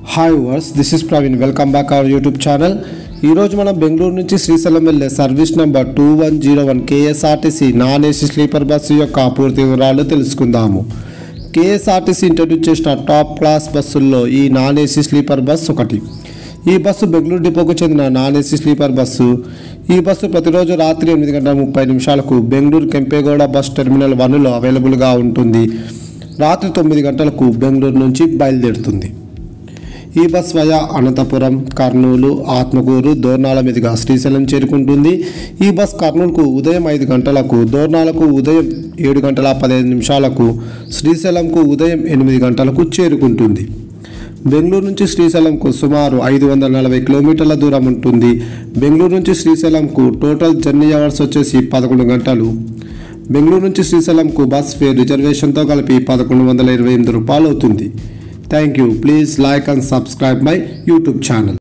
hi వర్స్ this is Praveen welcome back our YouTube channel ఈరోజు మనం బెంగళూరు నుంచి శ్రీశైలం వెళ్ళే service number two one zero one KSRTC non AC sleeper bus యొక్క పూర్తి వివరాలు తెలుసుకుందాము కేఎస్ఆర్టీసీ ఇంట్రడ్యూస్ చేసిన టాప్ క్లాస్ బస్సుల్లో ఈ నాన్ ఏసీ స్లీపర్ బస్ ఒకటి ఈ బస్సు బెంగళూరు డిపోకు చెందిన నాన్ ఏసీ స్లీపర్ బస్సు ఈ బస్సు ప్రతిరోజు రాత్రి ఎనిమిది గంటల ముప్పై నిమిషాలకు బెంగళూరు కెంపేగౌడ బస్ టెర్మినల్ వన్లో అవైలబుల్గా ఉంటుంది రాత్రి తొమ్మిది గంటలకు బెంగళూరు నుంచి బయలుదేరుతుంది ఈ బస్ వయా అనంతపురం కర్నూలు ఆత్మకూరు దోర్నాల మీదుగా శ్రీశైలం చేరుకుంటుంది ఈ బస్ కర్నూలుకు ఉదయం ఐదు గంటలకు దోర్నాలకు ఉదయం ఏడు గంటల పదిహేను నిమిషాలకు శ్రీశైలంకు ఉదయం ఎనిమిది గంటలకు చేరుకుంటుంది బెంగళూరు నుంచి శ్రీశైలంకు సుమారు ఐదు వందల నలభై కిలోమీటర్ల దూరం ఉంటుంది బెంగళూరు నుంచి శ్రీశైలంకు టోటల్ జర్నీ అవర్స్ వచ్చేసి పదకొండు గంటలు బెంగళూరు నుంచి శ్రీశైలంకు బస్ ఫేర్ రిజర్వేషన్తో కలిపి పదకొండు వందల ఇరవై ఎనిమిది రూపాయలు అవుతుంది thank you please like and subscribe my YouTube channel